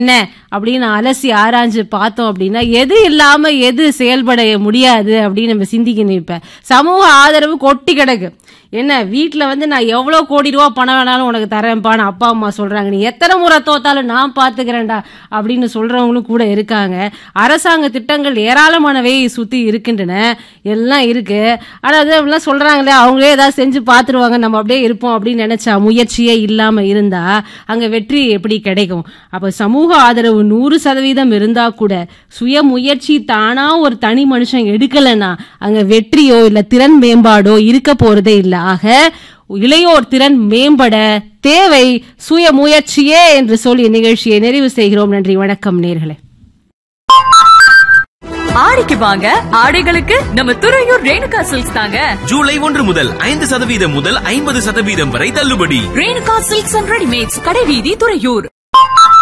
என்ன அப்படின்னு அலசி ஆராய்ஞ்சு பார்த்தோம் அப்படின்னா எது இல்லாம எது செயல்பட முடியாது அப்படின்னு நம்ம சிந்திக்கணும் இப்ப சமூக ஆதரவு கொட்டி கிடக்கு என்ன வீட்ல வந்து நான் எவ்வளவு கோடி ரூபா பணம் வேணாலும் உனக்கு தரேன்ப்பான்னு அப்பா அம்மா சொல்றாங்க நீ எத்தனை முறை தோத்தாலும் நான் பாத்துக்கிறேன்டா அப்படின்னு சொல்றவங்களும் கூட இருக்காங்க அரசாங்க திட்டங்கள் ஏராளமானவை சுத்தி இருக்கின்றன எல்லாம் இருக்கு ஆனா அது அப்படிலாம் சொல்றாங்களே அவங்களே ஏதாவது செஞ்சு பார்த்துருவாங்க நம்ம அப்படியே இருப்போம் அப்படின்னு நினைச்சா முயற்சியே இல்லாம இருந்தா அங்க வெற்றி எப்படி கிடைக்கும் அப்ப சமூக ஆதரவு நூறு சதவீதம் இருந்தா கூட சுய முயற்சி தானா ஒரு தனி மனுஷன் எடுக்கலைன்னா அங்க வெற்றியோ இல்ல திறன் மேம்பாடோ இருக்க போறதே இல்ல ஆக இளையோர் திறன் மேம்பட தேவை சுய முயற்சியே என்று சொல்லி நிகழ்ச்சியை நிறைவு செய்கிறோம் நன்றி வணக்கம் நேர்களே ஆடிக்கு வாங்க ஆடைகளுக்கு நம்ம துறையூர் ரேணுகா சில்க்ஸ் தாங்க ஜூலை ஒன்று முதல் ஐந்து சதவீதம் முதல் ஐம்பது சதவீதம் வரை தள்ளுபடி ரேணுகா சில்க்ஸ் அண்ட் ரெடிமேட்ஸ் கடைவீதி துறையூர்